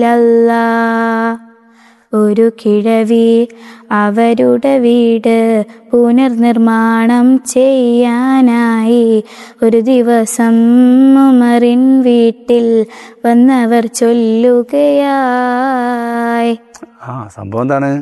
റസൂലല്ലാ ഒരു കിഴവി അവരുടെ വീട് പുനർനിർമ്മാണം ചെയ്യാനായി ഒരു ദിവസം ഉമറിൻ വീട്ടിൽ വന്നവർ ചൊല്ലുകയായി ആ സംഭവം എന്താണ്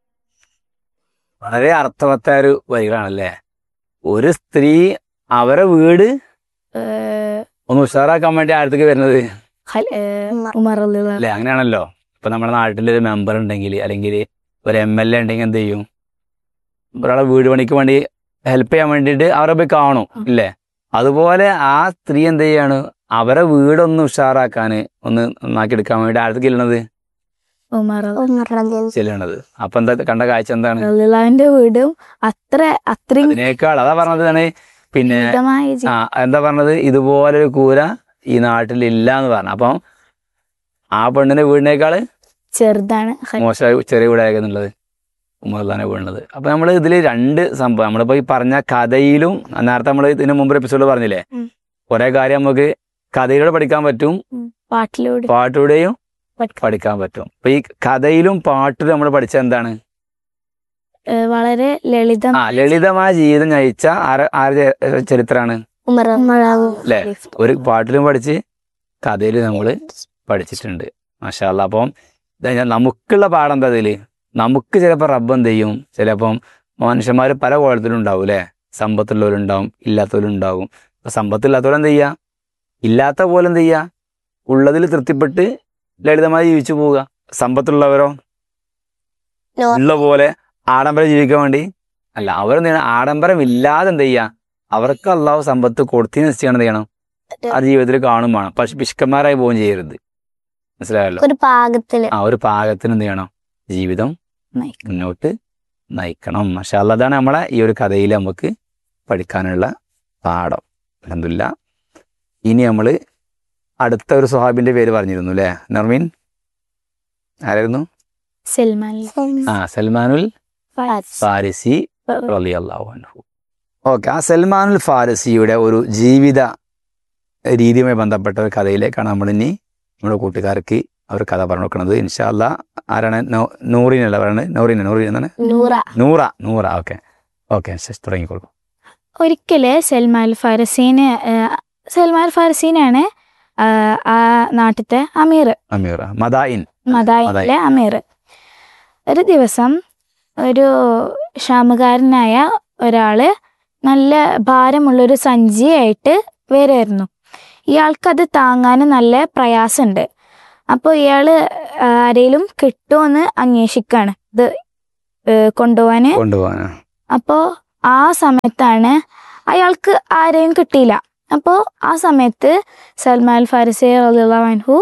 വളരെ അർത്ഥവത്തായ ഒരു വരികളാണല്ലേ ഒരു സ്ത്രീ അവരെ വീട് ഏഹ്, ഒന്ന് ഉഷാറാക്കാൻ വേണ്ടി ആഴത്തേക്ക് വരുന്നത് ഖൽ- ഏഹ്, ഉമർ റളിയല്ലാഹു അല്ലേ അങ്ങനെയാണല്ലോ ഇപ്പൊ നമ്മുടെ നാട്ടിൽ ഒരു മെമ്പർ ഉണ്ടെങ്കിൽ അല്ലെങ്കിൽ ഒരു എം എൽ എ ഉണ്ടെങ്കിൽ എന്ത് ചെയ്യും ഒരാളെ വീട് പണിക്ക് വേണ്ടി ഹെൽപ്പ് ചെയ്യാൻ വേണ്ടിയിട്ട് അവരെ പോയി കാണും ഇല്ലേ അതുപോലെ ആ സ്ത്രീ എന്ത് ചെയ്യാണ് അവരെ വീടൊന്ന് ഉഷാറാക്കാന് ഒന്ന് നന്നാക്കി എടുക്കാൻ വേണ്ടി ആഴത്തേക്ക് ചെല്ലണത് ഉമർ ചെല്ലണത് അപ്പൊ എന്താ കണ്ട കാഴ്ച എന്താണ് റളിയല്ലാഹുവിന്റെ വീടും അത്ര അത്രയും അതിനേക്കാൾ അതാ പറഞ്ഞതാണ് പിന്നെ മിതമായ ജീ- ആ എന്താ പറഞ്ഞത് ഇതുപോലൊരു കൂര ഈ നാട്ടിൽ ഇല്ല എന്ന് പറഞ്ഞു അപ്പം ആ പെണ്ണിന്റെ വീടിനേക്കാള് ചെറുതാണ് ഖൽ- മോശമായി ചെറിയ വീടായിരുന്നുള്ളത് ഉമ്മർദാനെ വീണത് അപ്പൊ നമ്മൾ ഇതിൽ രണ്ട് സംഭവം നമ്മളിപ്പോ ഈ പറഞ്ഞ കഥയിലും നേരത്തെ നമ്മൾ ഇതിന് മുമ്പ് എപ്പിസോഡിൽ പറഞ്ഞില്ലേ ഉം. കുറെ കാര്യം നമുക്ക് കഥയിലൂടെ പഠിക്കാൻ പറ്റും പാട്ടിലൂടെ പാട്ടിലൂടെയും പഠിക്കാം. പഠിക്കാൻ പറ്റും അപ്പൊ ഈ കഥയിലും പാട്ടിലും നമ്മൾ പഠിച്ച എന്താണ് ഏഹ് വളരെ ലളിതം ആ ലളിതമായ ജീവിതം നയിച്ച ആര ആരുടെ ചരിത്രമാണ് അല്ലേ ഒരു പാട്ടിലും പഠിച്ച് കഥയിലും നമ്മൾ പഠിച്ചിട്ടുണ്ട് മാഷാല്ല അപ്പം ഇതാ ഞാൻ നമുക്കുള്ള പാഠം എന്താ ഇതില് നമുക്ക് ചിലപ്പോൾ റബ്ബ് എന്ത് ചെയ്യും ചിലപ്പം മനുഷ്യന്മാർ പല കോലത്തിലും ഉണ്ടാവും അല്ലേ സമ്പത്തുള്ളവരുണ്ടാവും ഇല്ലാത്തവരുണ്ടാവും അപ്പൊ സമ്പത്തില്ലാത്തവരും എന്ത് ചെയ്യുക ഇല്ലാത്ത പോലെ എന്ത് ചെയ്യുക ഉള്ളതിൽ തൃപ്തിപ്പെട്ട് ലളിതമായി ജീവിച്ചു പോവുക സമ്പത്തുള്ളവരോ നോ. ഉള്ള പോലെ ആഡംബരം ജീവിക്കാൻ വേണ്ടി അല്ല അവരെന്ത് ചെയ്യണം ആഡംബരം ഇല്ലാതെ എന്ത് ചെയ്യുക അവർക്ക് അള്ളാഹു സമ്പത്ത് കൊടുത്തിന്ന് വെച്ചാണ് എന്ത് ചെയ്യണം അത് ജീവിതത്തിൽ കാണും വേണം പക്ഷെ പിശുക്കന്മാരായി പോവുകയും ചെയ്യരുത് മനസ്സിലായല്ലോ ഒരു പാകത്തില് ആ ഒരു പാകത്തിന് എന്ത് ചെയ്യണം ജീവിതം നയിക്കും. മുന്നോട്ട് നയിക്കണം പക്ഷെ അതാണ് നമ്മളെ ഈ ഒരു കഥയിൽ നമുക്ക് പഠിക്കാനുള്ള പാഠം അലഹമില്ല ഇനി നമ്മൾ അടുത്ത ഒരു സ്വഹാബിന്റെ പേര് പറഞ്ഞിരുന്നു അല്ലേ നർമീൻ ആരായിരുന്നു സൽമാൻ ആ സൽമാനുൽ ഫാരിസി റളിയല്ലാഹു അൻഹു ഓക്കെ ആ സൽമാനുൽ ഫാരിസിയുടെ ഒരു ജീവിത രീതിയുമായി ബന്ധപ്പെട്ട ഒരു കഥയിലേക്കാണ് നമ്മൾ ഇനി നമ്മുടെ കൂട്ടുകാർക്ക് അവർ കഥ പറഞ്ഞു കൊടുക്കുന്നത് ഇൻഷാല്ല ആരാണ് നോ- നൂറിനല്ല പറയുന്നത് നൂറിന നൂറിൻ എന്നാണ് നൂറ നൂറ നൂറ ഓക്കെ ഓക്കെ തുടങ്ങിക്കോളൂ ഒരിക്കല് സൽമാൻ ഫാരസീന് ഏഹ്, സൽമാൻ ഫാരസീനാണ് ആഹ്, ആ നാട്ടിലത്തെ അമീർ അമീർ മദായിൻ മദായിലെ അമീർ ഒരു ദിവസം ഒരു ഷാമുകാരനായ ഒരാള് നല്ല ഭാരമുള്ളൊരു സഞ്ചിയായിട്ട് വരുമായിരുന്നു ഇയാൾക്കത് താങ്ങാൻ നല്ല പ്രയാസമുണ്ട് അപ്പോൾ ഇയാൾ ആരെങ്കിലും കിട്ടുമോയെന്ന് അന്വേഷിക്കാണ് ഇത് ഏഹ്, കൊണ്ടുപോവാന് കൊണ്ടുപോകാനാ അപ്പോൾ ആ സമയത്താണ് അയാൾക്ക് ആരെയും കിട്ടിയില്ല അപ്പോൾ ആ സമയത്ത് സൽമാൻ ഫാരിസി അൻഹു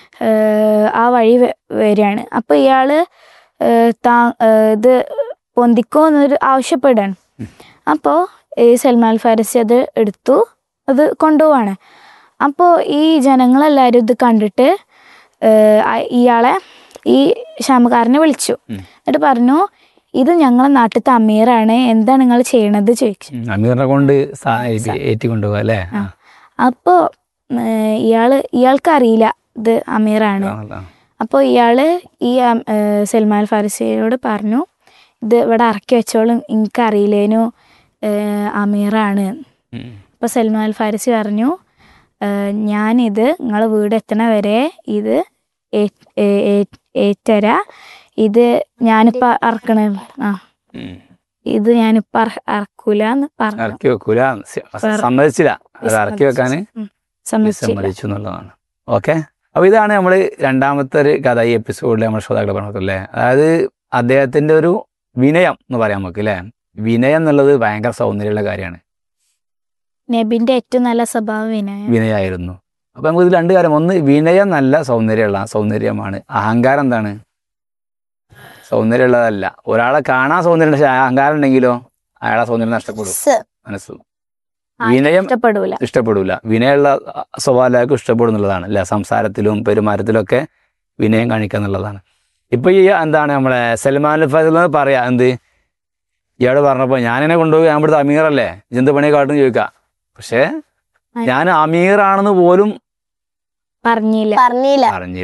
ആ വഴി വ- വരികയാണ് അപ്പോൾ ഇയാൾ താ ഏഹ് ഇത് പൊന്തിക്കോ എന്നൊരു ആവശ്യപ്പെടുകയാണ് അപ്പോൾ ഈ സൽമാൻ ഫാരിസി അത് എടുത്തു അത് കൊണ്ടുപോവാണ് അപ്പോൾ ഈ ജനങ്ങളെല്ലാവരും ഇത് കണ്ടിട്ട് ഏഹ് ആ- ഇയാളെ ഈ ഷാമക്കാരനെ വിളിച്ചു ഉം. എന്നിട്ട് പറഞ്ഞു ഇത് ഞങ്ങളെ നാട്ടിലത്തെ അമീറാണ് എന്താ നിങ്ങൾ ചെയ്യണത് ചോദിച്ചു ഉം, അമീറിനെ കൊണ്ട് സാ- ഏറ്റി കൊണ്ടുപോകാം അല്ലേ ആ. അപ്പോൾ ഇയാള് ഇയാൾക്ക് അറിയില്ല ഇത് അമീറാണ് ആണല്ലോ. അപ്പോൾ ഇയാള് ഈ അം- ഏഹ് സൽമാൻ ഫാരിസിയോട് പറഞ്ഞു ഇത് ഇവിടെ ഇറക്കി വെച്ചോളും എനിക്കറിയില്ലേനു ഏഹ് അമീറാണ് ഉം. അപ്പോൾ സൽമാൻ ഫാരിസി പറഞ്ഞു ഏഹ് ഞാനിത് നിങ്ങളെ വീട് എത്തണ വരെ ഇത് ഏ- ഏ- ഏ- ഏറ്റരാ ഇത് ഞാനിപ്പോൾ ഇറക്കണ ആ ഉം. ഇത് ഞാനിപ്പോൾ ഇറ- ഇറക്കൂല എന്ന് പറഞ്ഞു ഇറക്കി വെക്കൂല സ- വേറെ- സമ്മതിച്ചില്ല അത് ഇറക്കി വെക്കാന് ഉം. സമ്മതിച്ചില്ല വിസമ്മതിച്ചു എന്നുള്ളതാണ് ഓക്കെ അപ്പൊ ഇതാണ് നമ്മൾ രണ്ടാമത്തെ ഒരു കഥ ഈ എപ്പിസോഡിൽ നമ്മൾ ശ്രോതാക്കളെ പറഞ്ഞല്ലേ അതായത് അദ്ദേഹത്തിന്റെ ഒരു വിനയം എന്ന് പറയാം നമുക്ക് അല്ലേ വിനയം എന്നുള്ളത് ഭയങ്കര സൗന്ദര്യമുള്ള കാര്യമാണ് നബിന്റെ ഏറ്റവും നല്ല സ്വഭാവം വിനയം വിനയായിരുന്നു അപ്പൊ നമുക്ക് ഇതിൽ രണ്ട് കാര്യം ഒന്ന് വിനയം നല്ല സൗന്ദര്യമുള്ള സൗന്ദര്യമാണ് അഹങ്കാരം എന്താണ് സൗന്ദര്യമുള്ളതല്ല ഒരാളെ കാണാൻ സൗന്ദര്യം പക്ഷെ അഹങ്കാരം ഉണ്ടെങ്കിലോ അയാളെ സൗന്ദര്യം നഷ്ടപ്പെടും സ് മനസ്സ് വിനയം ഇഷ്ടപ്പെടൂല ഇഷ്ടപ്പെടൂല വിനയമുള്ള സ്വഭാവം എല്ലാവർക്കും ഇഷ്ടപ്പെടുന്നുള്ളതാണ് അല്ലെ സംസാരത്തിലും പെരുമാറ്റത്തിലും ഒക്കെ വിനയം കാണിക്കുക എന്നുള്ളതാണ് ഇപ്പൊ ഈ എന്താണ് നമ്മളെ സൽമാൻ ഫസൽ എന്ന് പറയാ എന്ത് ഇയാള് പറഞ്ഞപ്പോ ഞാനെന്നെ കൊണ്ടുപോയി ഞാൻ ഇവിടുത്തെ അമീറല്ലേ ഇതെന്ത് പണി കാട്ടും ചോദിക്കാം പക്ഷേ ഞാൻ അമീറാണെന്ന് പോലും പറഞ്ഞില്ല പറഞ്ഞില്ല അറിഞ്ഞില്ല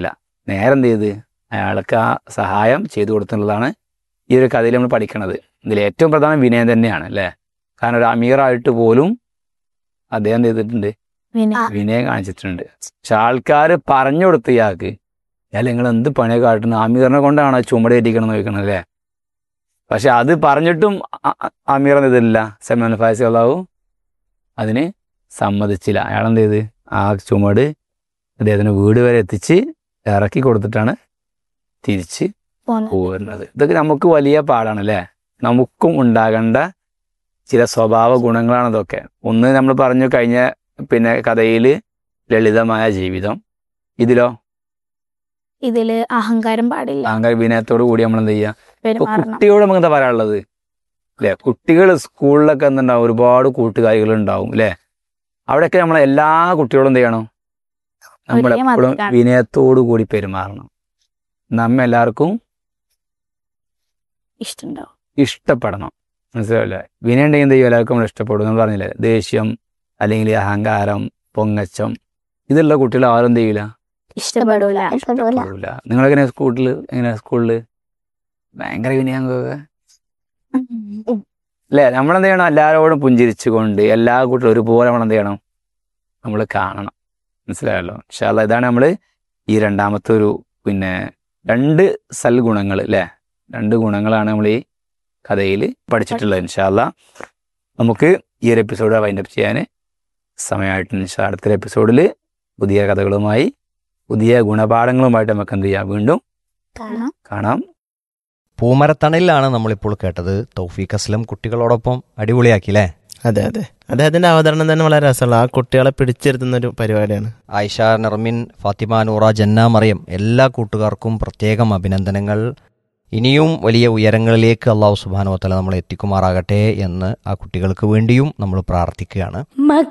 നേരെ എന്ത് ചെയ്ത് അയാൾക്ക് ആ സഹായം ചെയ്തു കൊടുത്തുള്ളതാണ് ഈ ഒരു കഥയിൽ നമ്മൾ പഠിക്കണത് ഇതിൽ ഏറ്റവും പ്രധാനം വിനയം തന്നെയാണ് അല്ലേ കാരണം ഒരു അമീറായിട്ട് പോലും അദ്ദേഹം എന്ത് ചെയ്തിട്ടുണ്ട് വിനയ വിനയം കാണിച്ചിട്ടുണ്ട് പക്ഷെ ആൾക്കാർ പറഞ്ഞു കൊടുത്ത ഇയാൾക്ക് ഇയാൾ നിങ്ങൾ എന്ത് പണിയെ കാട്ടുന്നത് അമീറിനെ കൊണ്ടാണ് ചുമടേറ്റിക്കണം എന്ന് ചോദിക്കണം അല്ലേ പക്ഷെ അത് പറഞ്ഞിട്ടും അ- അ- അമീർ എന്ത് ചെയ്തില്ല സൽമാൻ ഫാസി അള്ളാഹു അതിന് സമ്മതിച്ചില്ല അയാൾ എന്ത് ചെയ്ത് ആ ചുമട് അദ്ദേഹത്തിന് വീട് വരെ എത്തിച്ച് ഇറക്കി കൊടുത്തിട്ടാണ് തിരിച്ച് പോന്നു പോരുന്നത് ഇതൊക്കെ നമുക്ക് വലിയ പാടാണ് അല്ലേ നമുക്കും ഉണ്ടാകേണ്ട ചില സ്വഭാവ ഗുണങ്ങളാണ് ഇതൊക്കെ ഒന്ന് നമ്മൾ പറഞ്ഞു കഴിഞ്ഞ പിന്നെ കഥയിൽ ലളിതമായ ജീവിതം ഇതിലോ ഇതില് അഹങ്കാരം പാടില്ല അഹങ്കാര വിനയത്തോടു കൂടി നമ്മൾ എന്ത് ചെയ്യുക ഇപ്പൊ പെരുമാറണം കുട്ടിയോട് നമുക്ക് എന്താ പറയാനുള്ളത് അല്ലെ കുട്ടികൾ സ്കൂളിലൊക്കെ എന്തുണ്ടാവും ഒരുപാട് കൂട്ടുകാരികൾ ഉണ്ടാവും അല്ലെ അവിടെയൊക്കെ നമ്മൾ എല്ലാ കുട്ടികളോടും എന്ത് ചെയ്യണം നമ്മൾ ഒരേ എപ്പോഴും മതക്കാണ്. വിനയത്തോടു കൂടി പെരുമാറണം നമ്മ എല്ലാവർക്കും ഇഷ്ടണ്ടാവും ഇഷ്ടപ്പെടണം മനസ്സിലാവില്ലേ വിനയം ഉണ്ടെങ്കിൽ എന്ത് ചെയ്യും എല്ലാവർക്കും നമ്മൾ ഇഷ്ടപ്പെടും നമ്മൾ പറഞ്ഞില്ലേ ദേഷ്യം അല്ലെങ്കിൽ അഹങ്കാരം പൊങ്ങച്ചം ഇതുള്ള കുട്ടികൾ ആരും എന്ത് ചെയ്യില്ല ഇഷ്ടപ്പെടൂല ഇഷ്ടപ്പെടൂല ഇഷ്ടപ്പെടില്ല നിങ്ങളെങ്ങനെ സ്കൂളിൽ എങ്ങനെ സ്കൂളിൽ ഭയങ്കര വിനയാങ്കൊക്കെ അല്ലേ നമ്മളെന്ത് ചെയ്യണം എല്ലാവരോടും പുഞ്ചിരിച്ചുകൊണ്ട് എല്ലാ കുട്ടികളും ഒരുപോലെ നമ്മൾ എന്ത് ചെയ്യണം നമ്മൾ കാണണം മനസ്സിലായല്ലോ ഇൻഷാല്ല ഇതാണ് നമ്മൾ ഈ രണ്ടാമത്തെ ഒരു പിന്നെ രണ്ട് സൽഗുണങ്ങൾ അല്ലേ രണ്ട് ഗുണങ്ങളാണ് നമ്മൾ ഈ കഥയിൽ പഠിച്ചിട്ടുള്ളത് ഇൻഷാല്ല നമുക്ക് ഈ ഒരു എപ്പിസോഡ് വൈൻഡപ്പ് ചെയ്യാൻ സമയമായിട്ട് ഇൻഷാ അടുത്തൊരു എപ്പിസോഡിൽ പുതിയ കഥകളുമായി പുതിയ ഗുണപാഠങ്ങളുമായിട്ട് നമുക്ക് എന്ത് ചെയ്യാം വീണ്ടും കാണാം കാണാം പൂമരത്തണലിലാണ് നമ്മളിപ്പോൾ കേട്ടത് തൗഫീഖ് അസ്ലം കുട്ടികളോടൊപ്പം അടിപൊളിയാക്കി അല്ലേ അതെ അതെ അദ്ദേഹത്തിന്റെ അവതരണം തന്നെ വളരെ രസമുള്ള ആ കുട്ടികളെ പിടിച്ചിരുത്തുന്ന ഒരു പരിപാടിയാണ് ആയിഷ നർമിൻ ഫാത്തിമ നൂറ ജന്ന മറിയം എല്ലാ കൂട്ടുകാർക്കും പ്രത്യേകം അഭിനന്ദനങ്ങൾ ഇനിയും വലിയ ഉയരങ്ങളിലേക്ക് അള്ളാഹു സുബാനുവത്തല നമ്മളെ എത്തിക്കുമാറാകട്ടെ എന്ന് ആ കുട്ടികൾക്ക് വേണ്ടിയും നമ്മൾ പ്രാർത്ഥിക്കുകയാണ്